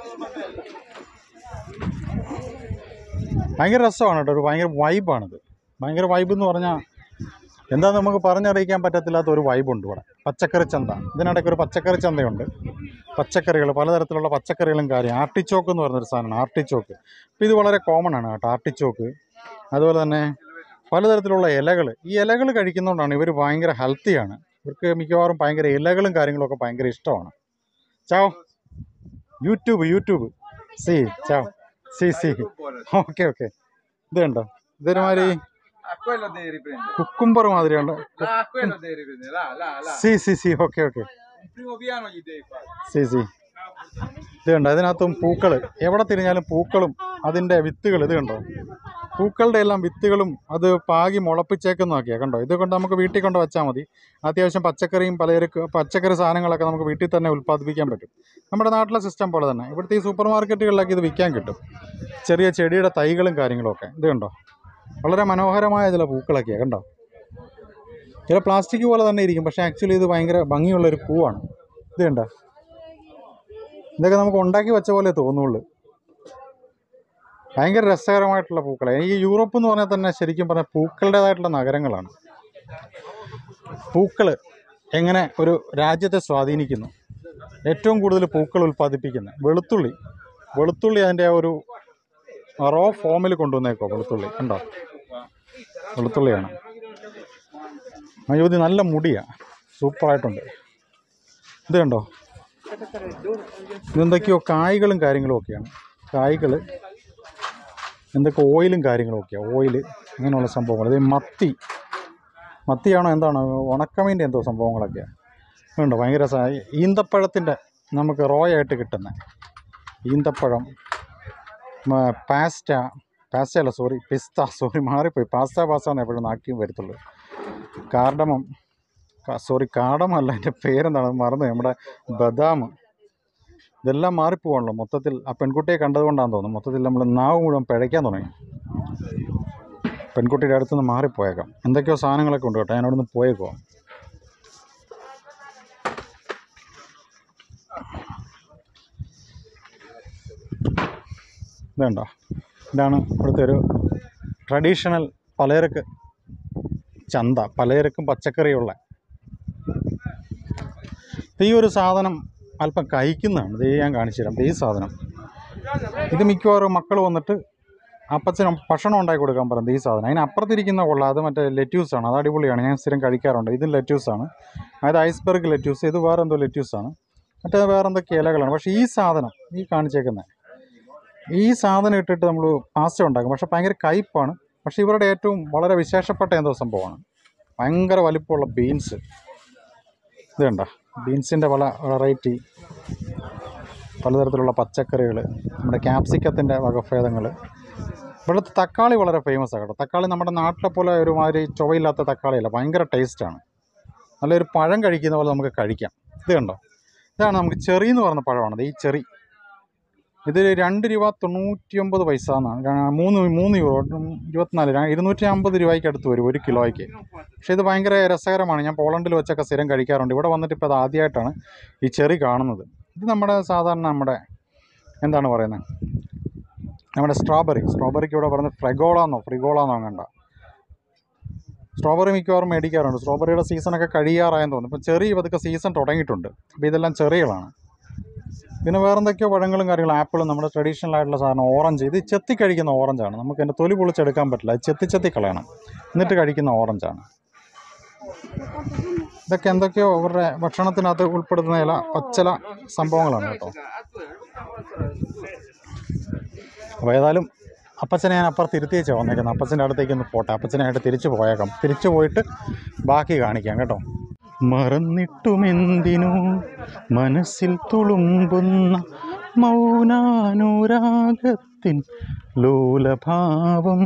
ഭയങ്കര രസമാണ് കേട്ടോ ഒരു ഭയങ്കര വൈബാണിത് ഭയങ്കര വൈബ് എന്ന് പറഞ്ഞാൽ എന്താ നമുക്ക് പറഞ്ഞറിയിക്കാൻ പറ്റത്തില്ലാത്ത ഒരു വൈബുണ്ട് ഇവിടെ പച്ചക്കറി ചന്ത ഇതിനിടയ്ക്ക് ഒരു പച്ചക്കറി ചന്തയുണ്ട് പച്ചക്കറികൾ പലതരത്തിലുള്ള പച്ചക്കറികളും കാര്യം ആർട്ടിച്ചോക്ക് എന്ന് പറഞ്ഞൊരു സാധനമാണ് ആർട്ടിച്ചോക്ക് അപ്പോൾ ഇത് വളരെ കോമൺ ആണ് കേട്ടോ ആർട്ടിച്ചോക്ക് അതുപോലെ തന്നെ പലതരത്തിലുള്ള ഇലകൾ ഈ ഇലകൾ കഴിക്കുന്നതുകൊണ്ടാണ് ഇവർ ഭയങ്കര ഹെൽത്തിയാണ് ഇവർക്ക് മിക്കവാറും ഭയങ്കര ഇലകളും കാര്യങ്ങളൊക്കെ ഭയങ്കര ഇഷ്ടമാണ് ചാവ് യൂട്യൂബ് യൂട്യൂബ് സി ചാവ് സി സി ഓക്കെ ഓക്കെ ഇത് കണ്ടോ ഇതൊരുമാതിരി A quello devi riprendere. Cucumber മാതിരിയുണ്ട് Là, a quello devi riprendere. Là, là, là. സി സി സി okay okay Un primo piano gli devi fare. സി സി ഇത് കണ്ടോ അതിനകത്തും പൂക്കൾ എവിടെ തിരിഞ്ഞാലും പൂക്കളും അതിൻ്റെ വിത്തുകൾ ഇത് കണ്ടോ പൂക്കളുടെ എല്ലാം വിത്തുകളും അത് പാകി മുളപ്പിച്ചേക്കുന്നതൊക്കെയാണ് കണ്ടോ ഇത് കൊണ്ട് നമുക്ക് വീട്ടിൽ കൊണ്ട് വെച്ചാൽ മതി അത്യാവശ്യം പച്ചക്കറിയും പലചരക്ക് പച്ചക്കറി സാധനങ്ങളൊക്കെ നമുക്ക് വീട്ടിൽ തന്നെ ഉൽപ്പാദിപ്പിക്കാൻ പറ്റും നമ്മുടെ നാട്ടിലെ സിസ്റ്റം പോലെ തന്നെ ഇവിടുത്തെ ഈ സൂപ്പർ മാർക്കറ്റുകളിലൊക്കെ ഇത് വിൽക്കാൻ കിട്ടും ചെറിയ ചെടിയുടെ തൈകളും കാര്യങ്ങളും ഒക്കെ ഇത് കണ്ടോ വളരെ മനോഹരമായ ചില പൂക്കളൊക്കെയാണ് കണ്ടോ ചില പ്ലാസ്റ്റിക് പോലെ തന്നെ ഇരിക്കും പക്ഷേ ആക്ച്വലി ഇത് ഭയങ്കര ഭംഗിയുള്ളൊരു പൂവാണ് ഇത് കണ്ട ഇതൊക്കെ നമുക്ക് ഉണ്ടാക്കി വെച്ച പോലെ തോന്നുള്ളൂ ഭയങ്കര രസകരമായിട്ടുള്ള പൂക്കളെ ഈ യൂറോപ്പ് എന്ന് പറഞ്ഞാൽ തന്നെ ശരിക്കും പറഞ്ഞാൽ പൂക്കളുടേതായിട്ടുള്ള നഗരങ്ങളാണ് പൂക്കൾ എങ്ങനെ ഒരു രാജ്യത്തെ സ്വാധീനിക്കുന്നു ഏറ്റവും കൂടുതൽ പൂക്കൾ ഉൽപ്പാദിപ്പിക്കുന്ന വെളുത്തുള്ളി വെളുത്തുള്ളി അതിൻ്റെ ആ ഒരു റോ ഫോമിൽ കൊണ്ടുവന്നേക്കോ വെളുത്തുള്ളി കണ്ടോ വെളുത്തുള്ളിയാണ് മയൂതി നല്ല മുടിയാണ് സൂപ്പറായിട്ടുണ്ട് ഇത് കണ്ടോ ഇതെന്തൊക്കെയോ കായ്കളും കാര്യങ്ങളും ഒക്കെയാണ് കായ്കൾ എന്തൊക്കെ ഓയിലും കാര്യങ്ങളും ഒക്കെയാണ് ഓയിൽ അങ്ങനെയുള്ള സംഭവങ്ങൾ ഇത് മത്തി മത്തിയാണോ എന്താണ് ഉണക്കമീൻ്റെ എന്തോ സംഭവങ്ങളൊക്കെയാണ് ഉണ്ട് ഭയങ്കര രസ- ഈന്തപ്പഴത്തിൻ്റെ നമുക്ക് റോ ആയിട്ട് കിട്ടുന്ന ഈന്തപ്പഴം മ- പാസ്റ്റ പാസ്റ്റ അല്ല സോറി പിസ്ത സോറി മാറിപ്പോയി പാസ്ത പാസ്ത എന്ന് എപ്പോഴും നാക്കിയും വരത്തുള്ളൂ കാർഡമം സോറി കാടമല്ല എൻ്റെ പേരെന്താണ് അത് മറന്നു നമ്മുടെ ബദാം ഇതെല്ലാം മാറിപ്പോവാണല്ലോ മൊത്തത്തിൽ ആ പെൺകുട്ടിയെ കണ്ടതുകൊണ്ടാണെന്ന് തോന്നുന്നു മൊത്തത്തിൽ നമ്മൾ നാവ് മുഴുവൻ പിഴയ്ക്കാൻ തുടങ്ങി പെൺകുട്ടിയുടെ അടുത്തുനിന്ന് മാറിപ്പോയേക്കാം എന്തൊക്കെയോ സാധനങ്ങളൊക്കെ ഉണ്ട് കേട്ടോ ഞാൻ അവിടെ നിന്ന് പോയേക്കോ ഇതുണ്ടോ ഇതാണ് ഇവിടുത്തെ ഒരു ട്രഡീഷണൽ പലചരക്ക് ചന്ത പലചരക്കും പച്ചക്കറിയുള്ള ഈ ഒരു സാധനം അല്പം കഴിക്കുന്നതാണ് ഇത് ഞാൻ കാണിച്ചു തരാം ദേ ഈ സാധനം ഇത് മിക്കവാറും മക്കൾ വന്നിട്ട് അപ്പച്ചന് ഭക്ഷണം ഉണ്ടാക്കി കൊടുക്കാൻ പറയുന്നത് ഈ സാധനം അതിന് അപ്പുറത്തിരിക്കുന്ന കൊള്ളാം അത് മറ്റേ ലെറ്റ്യൂസാണ് അത് അടിപൊളിയാണ് ഞാൻ സ്ഥിരം കഴിക്കാറുണ്ട് ഇത് ലെറ്റ്യൂസാണ് അതായത് ഐസ്ബർഗ് ലെറ്റ്യൂസ് ഇത് വേറെ എന്തോ ലെറ്റ്യൂസാണ് മറ്റേ വേറെ എന്തൊക്കെ ഇലകളാണ് പക്ഷേ ഈ സാധനം ഈ കാണിച്ചേക്കുന്നത് ഈ സാധനം ഇട്ടിട്ട് നമ്മൾ പാസ്ത ഉണ്ടാക്കും പക്ഷേ ഭയങ്കര കയ്പ്പാണ് പക്ഷേ ഇവരുടെ ഏറ്റവും വളരെ വിശേഷപ്പെട്ട എന്തോ സംഭവമാണ് ഭയങ്കര വലിപ്പമുള്ള ബീൻസ് ഇത് കണ്ട ബീൻസിൻ്റെ പല വെറൈറ്റി പലതരത്തിലുള്ള പച്ചക്കറികൾ നമ്മുടെ ക്യാപ്സിക്കത്തിൻ്റെ വകഭേദങ്ങൾ ഇവിടുത്തെ തക്കാളി വളരെ ഫേമസ് ആണ് കേട്ടോ തക്കാളി നമ്മുടെ നാട്ടിലെ പോലെ ഒരുമാതിരി ചുവയില്ലാത്ത തക്കാളിയല്ല ഭയങ്കര ടേസ്റ്റാണ് നല്ലൊരു പഴം കഴിക്കുന്ന പോലെ നമുക്ക് കഴിക്കാം ഇത് കണ്ടോ ഇതാണ് നമുക്ക് ചെറി എന്ന് പറയുന്ന പഴമാണത് ഈ ചെറി ഇത് രണ്ട് രൂപ തൊണ്ണൂറ്റി ഒമ്പത് പൈസ എന്നാണ് ര- മൂന്ന് മൂന്ന് യൂറോ ഉം, ഇരുപത്തിനാല് ര- ഇരുന്നൂറ്റി അമ്പത് രൂപയ്ക്ക് അടുത്ത് വരും ഒരു കിലോയ്ക്ക് പക്ഷേ ഇത് ഭയങ്കര രസകരമാണ് ഞാൻ പോളണ്ടിൽ വെച്ചൊക്കെ സ്ഥിരം കഴിക്കാറുണ്ട് ഇവിടെ വന്നിട്ട് ഇപ്പോൾ അത് ആദ്യമായിട്ടാണ് ഈ ചെറി കാണുന്നത് ഇത് നമ്മുടെ സാധാരണ നമ്മുടെ എന്താണ് പറയുന്നത് നമ്മുടെ സ്ട്രോബെറി സ്ട്രോബെറിക്ക് ഇവിടെ പറയുന്നത് ഫ്രെഗോളാന്നോ ഫ്രിഗോളാന്നോ കണ്ട സ്ട്രോബെറി മിക്കവാറും മേടിക്കാറുണ്ട് സ്ട്രോബെറിയുടെ സീസണൊക്കെ കഴിയാറായെന്ന് തോന്നുന്നു ഇപ്പം ചെറി പതുക്കെ സീസൺ തുടങ്ങിയിട്ടുണ്ട് അപ്പോൾ ഇതെല്ലാം ചെറികളാണ് പിന്നെ വേറെ എന്തൊക്കെയോ പഴങ്ങളും കാര്യങ്ങളും ആപ്പിളും നമ്മുടെ ട്രഡീഷണൽ ആയിട്ടുള്ള സാധനം ഓറഞ്ച് ഇത് ചെത്തി കഴിക്കുന്ന ഓറഞ്ചാണ് നമുക്ക് എൻ്റെ തൊലി പൊളിച്ചെടുക്കാൻ പറ്റില്ല അത് ചെത്തി ചെത്തി കളയണം എന്നിട്ട് കഴിക്കുന്ന ഓറഞ്ചാണ് ഇതൊക്കെ എന്തൊക്കെയോ അവരുടെ ഭക്ഷണത്തിനകത്ത് ഉൾപ്പെടുത്തുന്ന ചില പച്ചില സംഭവങ്ങളാണ് കേട്ടോ അപ്പോൾ ഏതായാലും അപ്പച്ചനെ ഞാൻ അപ്പുറത്ത് ഇരുത്തിയേച്ചാ വന്നേക്കുന്നത് അപ്പച്ചൻ്റെ അടുത്തേക്ക് ഒന്ന് പോട്ടെ അപ്പച്ചനായിട്ട് തിരിച്ചു പോയേക്കാം തിരിച്ചു പോയിട്ട് ബാക്കി കാണിക്കാം കേട്ടോ മറന്നിട്ടുമെന്തിനു മനസ്സിൽ തുളുമ്പുന്ന മൗനാനുരാഗത്തിൻ ലോലഭാവം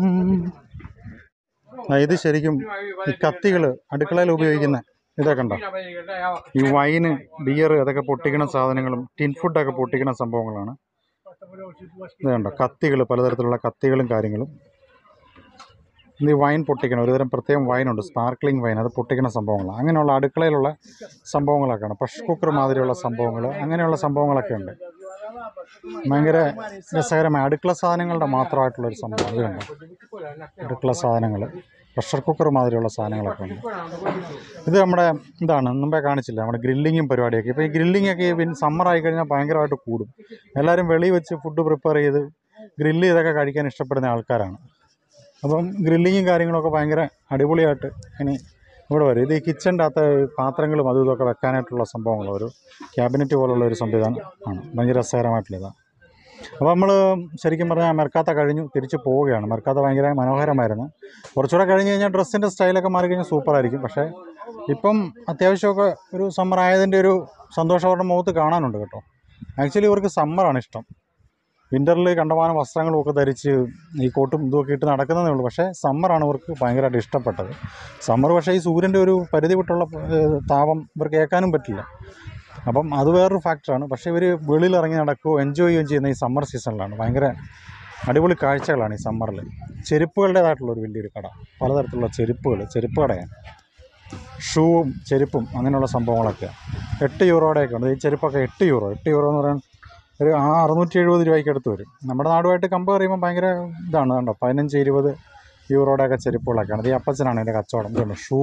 ആ, ഇത് ശരിക്കും ഈ കത്തികൾ അടുക്കളയിൽ ഉപയോഗിക്കുന്ന ഇതൊക്കെ ഉണ്ടോ ഈ വൈന് ബിയർ അതൊക്കെ പൊട്ടിക്കുന്ന സാധനങ്ങളും ടിൻ ഫുഡൊക്കെ പൊട്ടിക്കുന്ന സംഭവങ്ങളാണ് ഇത് കണ്ടോ കത്തികൾ പലതരത്തിലുള്ള കത്തികളും കാര്യങ്ങളും ഇത് ഈ വൈൻ പൊട്ടിക്കണം ഒരുതരം പ്രത്യേകം വൈനുണ്ട് സ്പാർക്ലിംഗ് വൈൻ അത് പൊട്ടിക്കുന്ന സംഭവങ്ങളാണ് അങ്ങനെയുള്ള അടുക്കളയിലുള്ള സംഭവങ്ങളൊക്കെയാണ് പ്രഷർ കുക്കർ മാതിരിയുള്ള സംഭവങ്ങൾ അങ്ങനെയുള്ള സംഭവങ്ങളൊക്കെ ഉണ്ട് ഭയങ്കര രസകരമായ അടുക്കള സാധനങ്ങളുടെ മാത്രമായിട്ടുള്ള ഒരു സംഭവം അത് കണ്ടോ അടുക്കള സാധനങ്ങൾ പ്രഷർ കുക്കർ മാതിരിയുള്ള സാധനങ്ങളൊക്കെ ഉണ്ട് ഇത് നമ്മുടെ എന്താണ് മുമ്പേ കാണിച്ചില്ല നമ്മുടെ ഗ്രില്ലിങ്ങും പരിപാടിയൊക്കെ ഇപ്പോൾ ഈ ഗ്രില്ലിംഗ് ഒക്കെ പിന്നെ സമ്മർ ആയി കഴിഞ്ഞാൽ ഭയങ്കരമായിട്ട് കൂടും എല്ലാവരും വെളിയിൽ വെച്ച് ഫുഡ് പ്രിപ്പയർ ചെയ്ത് ഗ്രില്ല് ചെയ്തൊക്കെ കഴിക്കാൻ ഇഷ്ടപ്പെടുന്ന ആൾക്കാരാണ് അപ്പം ഗ്രില്ലിങ്ങും കാര്യങ്ങളൊക്കെ ഭയങ്കര അടിപൊളിയായിട്ട് ഇനി ഇവിടെ വരും ഇത് ഈ കിച്ചൻ്റെ അകത്ത് പാത്രങ്ങളും അതും ഇതൊക്കെ വെക്കാനായിട്ടുള്ള സംഭവങ്ങൾ ഒരു ക്യാബിനറ്റ് പോലുള്ള ഒരു സംവിധാനം ആണ് ഭയങ്കര രസകരമായിട്ടുള്ളതാണ് അപ്പോൾ നമ്മൾ ശരിക്കും പറഞ്ഞാൽ മെർക്കാത്ത കഴിഞ്ഞു തിരിച്ച് പോവുകയാണ് മെർക്കാത്ത ഭയങ്കര മനോഹരമായിരുന്നു കുറച്ചുകൂടെ കഴിഞ്ഞ് കഴിഞ്ഞാൽ ഡ്രസ്സിൻ്റെ സ്റ്റൈലൊക്കെ മാറി കഴിഞ്ഞാൽ സൂപ്പറായിരിക്കും പക്ഷേ ഇപ്പം അത്യാവശ്യമൊക്കെ ഒരു സമ്മർ ആയതിൻ്റെ ഒരു സന്തോഷം അവരുടെ മുഖത്ത് കാണാനുണ്ട് കേട്ടോ ആക്ച്വലി ഇവർക്ക് സമ്മറാണ് ഇഷ്ടം വിൻ്ററിൽ കണ്ടമാനം വസ്ത്രങ്ങളും ഒക്കെ ധരിച്ച് ഈ കോട്ടും ഇതുമൊക്കെ ഇട്ട് നടക്കുന്നതേ ഉള്ളൂ പക്ഷേ സമ്മറാണ് ഇവർക്ക് ഭയങ്കരമായിട്ട് ഇഷ്ടപ്പെട്ടത് സമ്മർ പക്ഷേ ഈ സൂര്യൻ്റെ ഒരു പരിധി വിട്ടുള്ള ഏഹ്, താപം ഇവർക്ക് ഏൽക്കാനും പറ്റില്ല അപ്പം അത് വേറൊരു ഫാക്ടറാണ് പക്ഷേ ഇവർ വെളിയിൽ ഇറങ്ങി നടക്കുകയോ എൻജോയ് ചെയ്യുകയും ചെയ്യുന്ന ഈ സമ്മർ സീസണിലാണ് ഭയങ്കര അടിപൊളി കാഴ്ചകളാണ് ഈ സമ്മറിൽ ചെരുപ്പുകളുടേതായിട്ടുള്ള ഒരു വലിയൊരു കട പലതരത്തിലുള്ള ചെരുപ്പുകൾ ചെരുപ്പ് കടയാണ് ഷൂവും ചെരുപ്പും അങ്ങനെയുള്ള സംഭവങ്ങളൊക്കെ എട്ട് യൂറോയുടെയൊക്കെ ഉണ്ട് ഈ ചെരുപ്പൊക്കെ എട്ട് യൂറോ എട്ട് യൂറോ എന്ന് പറയാൻ ഒരു ആ അറുന്നൂറ്റി എഴുപത് രൂപയ്ക്ക് അടുത്ത് വരും നമ്മുടെ നാടുമായിട്ട് കമ്പയർ ചെയ്യുമ്പോൾ ഭയങ്കര ഇതാണ് കണ്ടോ പതിനഞ്ച് ഇരുപത് യൂറോയുടെയൊക്കെ ചെരുപ്പുകളൊക്കെയാണ് ഇത് ഈ അപ്പച്ചനാണ് എൻ്റെ കച്ചവടം ഇതുണ്ട് ഷൂ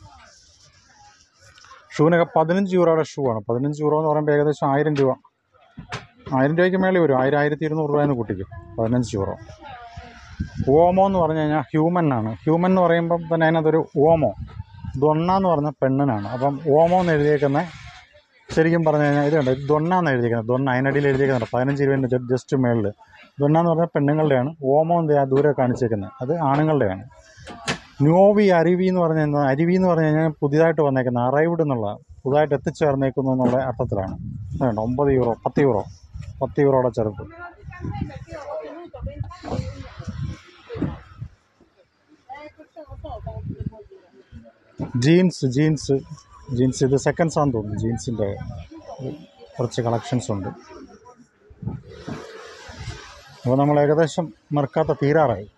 ഷൂവിനൊക്കെ പതിനഞ്ച് യൂറോയുടെ ഷൂ ആണ് പതിനഞ്ച് യൂറോ എന്ന് പറയുമ്പോൾ ഏകദേശം ആയിരം രൂപ ആയിരം രൂപയ്ക്ക് മേളിൽ വരും ആയിരം ആയിരത്തി ഇരുന്നൂറ് രൂപയെന്ന് കൂട്ടിക്കും പതിനഞ്ച് യൂറോ ഓമോ എന്ന് പറഞ്ഞു കഴിഞ്ഞാൽ ഹ്യൂമൻ ആണ് ഹ്യൂമൻ എന്ന് പറയുമ്പം തന്നെ അതിനകത്തൊരു ഓമോ ദൊണ്ണ എന്ന് പറഞ്ഞ പെണ്ണിനാണ് അപ്പം ഓമോ എന്ന് എഴുതിയേക്കുന്ന ശരിക്കും പറഞ്ഞു കഴിഞ്ഞാൽ ഇത് കണ്ടോ ഇത് ദൊണ്ണ എന്ന് എഴുതിയിരിക്കുന്നത് ദൊണ്ണ അതിനടിയിൽ എഴുതിയേക്കുന്നുണ്ട് പതിനഞ്ച് രൂപേൻ്റെ ജസ്റ്റ് മേളിൽ ദൊണ്ണ എന്ന് പറഞ്ഞാൽ പെണ്ണുങ്ങളുടെയാണ് ഓമോ എന്ന് ആ ദൂരെ കാണിച്ചേക്കുന്നത് അത് ആണുങ്ങളുടെയാണ് നോവി അരുവി എന്ന് പറഞ്ഞു കഴിഞ്ഞാൽ അരുവി എന്ന് പറഞ്ഞു കഴിഞ്ഞാൽ പുതിയതായിട്ട് വന്നേക്കുന്ന അറൈവ്ഡ് എന്നുള്ള പുതുതായിട്ട് എത്തിച്ചേർന്നേക്കുന്നു എന്നുള്ള അർത്ഥത്തിലാണ് അതുകൊണ്ട് ഒമ്പത് യൂറോ പത്ത് യൂറോ പത്ത് യൂറോയുടെ ചെറുപ്പ് ജീൻസ് ജീൻസ് ജീൻസ് ഇത് സെക്കൻഡ്സ് ആണെന്ന് തോന്നുന്നു ജീൻസിൻ്റെ കുറച്ച് കളക്ഷൻസ് ഉണ്ട് അപ്പോൾ നമ്മൾ ഏകദേശം മറക്കാത്ത തീരാറായി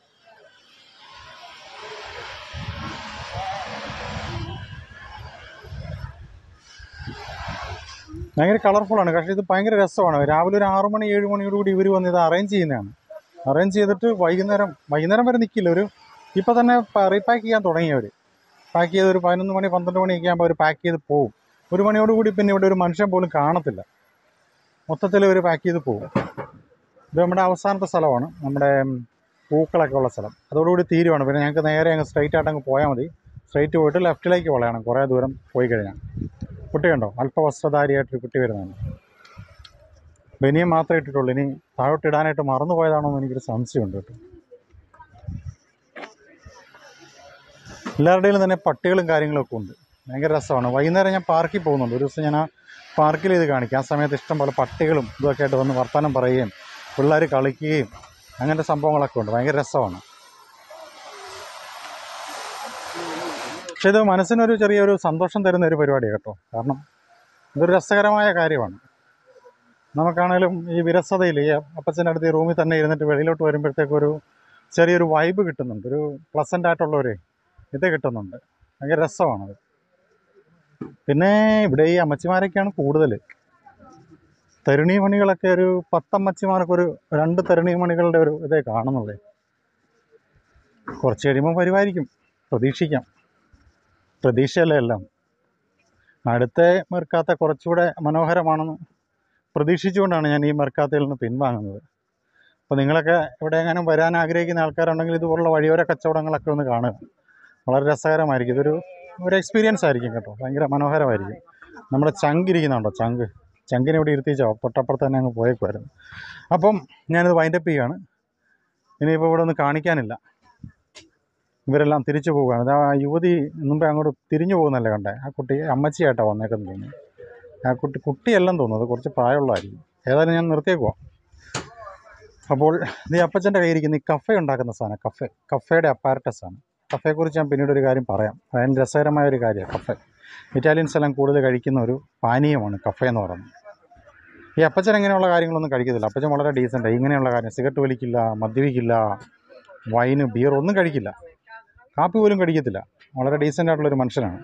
ഭയങ്കര കളർഫുള്ളാണ് പക്ഷേ ഇത് ഭയങ്കര രസമാണ് രാവിലെ ഒരു ആറു മണി ഏഴ് മണിയോട് കൂടി ഇവർ വന്ന് ഇത് അറേഞ്ച് ചെയ്യുന്നതാണ് അറേഞ്ച് ചെയ്തിട്ട് വൈകുന്നേരം വൈകുന്നേരം വരെ നിൽക്കില്ല ഒരു ഇപ്പോൾ തന്നെ റീപാക്ക് ചെയ്യാൻ തുടങ്ങിയവർ പാക്ക് ചെയ്ത് ഒരു പതിനൊന്ന് മണി പന്ത്രണ്ട് മണിയൊക്കെ ആകുമ്പോൾ അവർ പാക്ക് ചെയ്ത് പോകും ഒരു മണിയോട് കൂടി പിന്നെ ഇവിടെ ഒരു മനുഷ്യൻ പോലും കാണത്തില്ല മൊത്തത്തിൽ അവർ പാക്ക് ചെയ്ത് പോകും ഇത് നമ്മുടെ അവസാനത്തെ സ്ഥലമാണ് നമ്മുടെ ഉം, പൂക്കളൊക്കെ ഉള്ള സ്ഥലം അതോടുകൂടി തീരുവാണ് പിന്നെ ഞങ്ങൾക്ക് നേരെ അങ്ങ് സ്ട്രൈറ്റ് ആയിട്ട് അങ്ങ് പോയാൽ മതി സ്ട്രൈറ്റ് പോയിട്ട് ലെഫ്റ്റിലേക്ക് വളയണം കുറേ ദൂരം പോയി കഴിഞ്ഞാൽ കുട്ടി കണ്ടോ അല്പവസ്ത്രധാരിയായിട്ടൊരു കുട്ടി വരുന്നതാണ് ബനിയം മാത്രമേ ഇട്ടിട്ടുള്ളൂ ഇനി താഴോട്ട് ഇടാനായിട്ട് മറന്നു പോയതാണോ എന്ന് എനിക്കൊരു സംശയമുണ്ട് കേട്ടോ എല്ലാവരുടെയും തന്നെ പട്ടികളും കാര്യങ്ങളൊക്കെ ഉണ്ട് ഭയങ്കര രസമാണ് വൈകുന്നേരം ഞാൻ പാർക്കിൽ പോകുന്നുണ്ട് ഒരു ദിവസം ഞാൻ ആ പാർക്കിൽ ഇത് കാണിക്കാം ആ സമയത്ത് ഇഷ്ടം പോലെ പട്ടികളും ഇതൊക്കെ ആയിട്ട് വന്ന് വർത്തമാനം പറയുകയും പിള്ളേർ കളിക്കുകയും അങ്ങനത്തെ സംഭവങ്ങളൊക്കെ ഉണ്ട് ഭയങ്കര രസമാണ് പക്ഷേ ഇത് മനസ്സിനൊരു ചെറിയൊരു സന്തോഷം തരുന്ന ഒരു പരിപാടിയാണ് കേട്ടോ കാരണം ഇതൊരു രസകരമായ കാര്യമാണ് നമുക്കാണേലും ഈ വിരസതയിൽ ഈ അപ്പച്ചൻ്റെ അടുത്ത് ഈ റൂമിൽ തന്നെ ഇരുന്നിട്ട് വെളിയിലോട്ട് വരുമ്പോഴത്തേക്കൊരു ഒരു ചെറിയൊരു വൈബ് കിട്ടുന്നുണ്ട് ഒരു പ്ലസൻ്റ് ആയിട്ടുള്ളൊരു ഇത് കിട്ടുന്നുണ്ട് ഭയങ്കര രസമാണത് പിന്നെ ഇവിടെ ഈ അമ്മച്ചിമാരൊക്കെയാണ് കൂടുതൽ തരുണി മണികളൊക്കെ ഒരു പത്തമ്മച്ചിമാർക്ക് ഒരു രണ്ട് തരുണി മണികളുടെ ഒരു ഇതേ കാണുന്നുള്ളേ കുറച്ച് കഴിയുമ്പോൾ വരുമായിരിക്കും പ്രതീക്ഷിക്കാം പ്രതീക്ഷയല്ലേ എല്ലാം അടുത്ത മെർക്കാത്ത കുറച്ചുകൂടെ മനോഹരമാണെന്ന് പ്രതീക്ഷിച്ചുകൊണ്ടാണ് ഞാൻ ഈ മെർക്കാത്തയിൽ നിന്ന് പിൻവാങ്ങുന്നത് അപ്പോൾ നിങ്ങളൊക്കെ ഇവിടെ എങ്ങാനും വരാൻ ആഗ്രഹിക്കുന്ന ആൾക്കാരുണ്ടെങ്കിൽ ഇതുപോലുള്ള വഴിയോര കച്ചവടങ്ങളൊക്കെ ഒന്ന് കാണുക വളരെ രസകരമായിരിക്കും ഇതൊരു ഒരു എക്സ്പീരിയൻസ് ആയിരിക്കും കേട്ടോ ഭയങ്കര മനോഹരമായിരിക്കും നമ്മുടെ ചങ്ക് ഇരിക്കുന്നുണ്ടോ ചങ്ക് ചങ്കിനെ ഇവിടെ ഇരുത്തിച്ചോ തൊട്ടപ്പുറത്ത് തന്നെ അങ്ങ് പോയേക്കുമായിരുന്നു അപ്പം ഞാനിത് വൈൻഡപ്പ് ചെയ്യുകയാണ് ഇനിയിപ്പോൾ ഇവിടെ ഒന്ന് കാണിക്കാനില്ല ഇവരെല്ലാം തിരിച്ചു പോവുകയാണ് ഇതാ ആ യുവതി മുമ്പേ അങ്ങോട്ട് തിരിഞ്ഞു പോകുന്നല്ലേ കണ്ടേ ആ കുട്ടി അമ്മച്ചിയായിട്ടാണ് വന്നേക്കെന്ന് തോന്നുന്നു ആ കുട്ടി കുട്ടിയെല്ലാം തോന്നുന്നത് കുറച്ച് പ്രായമുള്ളതായിരിക്കും ഏതായാലും ഞാൻ നിർത്തിയേക്കുവാ അപ്പോൾ ഇത് ഈ അപ്പച്ചൻ്റെ കയ്യിരിക്കുന്ന ഈ കഫേ ഉണ്ടാക്കുന്ന സാധനം കഫേ കഫേയുടെ അപ്പാരറ്റസ് ആണ് കഫയെക്കുറിച്ച് ഞാൻ പിന്നീട് ഒരു കാര്യം പറയാം അതിന് രസകരമായ ഒരു കാര്യമാണ് കഫേ ഇറ്റാലിയൻസ് എല്ലാം കൂടുതൽ കഴിക്കുന്ന ഒരു പാനീയമാണ് കഫേ എന്ന് പറയുന്നത് ഈ അപ്പച്ചൻ ഇങ്ങനെയുള്ള കാര്യങ്ങളൊന്നും കഴിക്കത്തില്ല അപ്പച്ചൻ വളരെ ഡീസൻ്റാണ് ഇങ്ങനെയുള്ള കാര്യം സിഗരറ്റ് വലിക്കില്ല മദ്യപിക്കില്ല വൈന് ബിയർ ഒന്നും കഴിക്കില്ല കാപ്പി പോലും കഴിക്കത്തില്ല വളരെ ഡീസൻ്റ് ആയിട്ടുള്ളൊരു മനുഷ്യനാണ്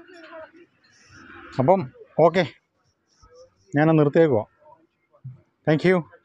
അപ്പം ഓക്കെ ഞാൻ നിർത്തിയേക്കുവാ താങ്ക് യു